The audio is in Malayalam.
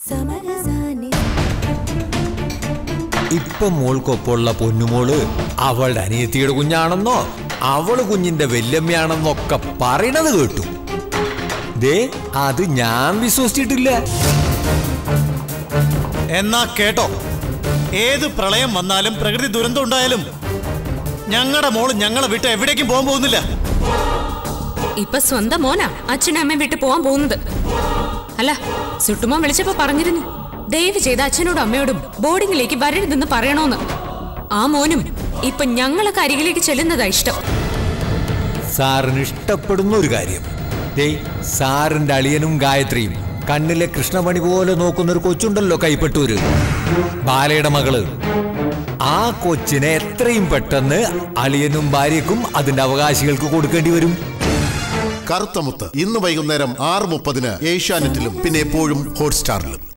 സമരസാനി ഇപ്പൊ മോൾക്കൊപ്പമുള്ള പൊന്നുമോള് അവളുടെ അനിയത്തിയുടെ കുഞ്ഞാണെന്നോ അവള് കുഞ്ഞിന്റെ വല്യമ്മയാണെന്നൊക്കെ പറയണത് കേട്ടു ദേ അത് ഞാൻ വിശ്വസിച്ചിട്ടില്ല എന്നാ കേട്ടോ ഏത് പ്രളയം വന്നാലും പ്രകൃതി ദുരന്തം ഉണ്ടായാലും ഞങ്ങളുടെ മോള് ഞങ്ങളെ വിട്ട് എവിടേക്കും പോകാൻ പോകുന്നില്ല ഇപ്പൊ സ്വന്തം മോനാ അച്ഛനും അമ്മയും വിട്ട് പോവാൻ പോകുന്നത് അല്ല സുട്ടുമോൻ വിളിച്ചപ്പോ പറഞ്ഞിരുന്നു ദയവ് ചെയ്ത് അച്ഛനോടും അമ്മയോടും ബോർഡിങ്ങിലേക്ക് വരരുതെന്ന് പറയണോന്ന് ആ മോനും ഇപ്പൊ ഞങ്ങളൊക്കെ അരികിലേക്ക് ചെല്ലുന്നതാ ഇഷ്ടം സാറിന് ഇഷ്ടപ്പെടുന്ന ഒരു കാര്യം ദേ സാറിന്റെ അളിയനും ഗായത്രിയും കണ്ണിലെ കൃഷ്ണമണി പോലെ നോക്കുന്ന ഒരു കൊച്ചുണ്ടല്ലോ കൈപ്പെട്ടൂര് ബാലയുടെ മകള് ആ കൊച്ചിനെ എത്രയും പെട്ടെന്ന് അളിയനും ഭാര്യക്കും അതിന്റെ അവകാശികൾക്ക് കൊടുക്കേണ്ടി വരും കറുത്തമുത്ത് ഇന്ന് വൈകുന്നേരം ആറ് മുപ്പതിന് ഏഷ്യാനെറ്റിലും പിന്നെ എപ്പോഴും ഹോട്ട്സ്റ്റാറിലും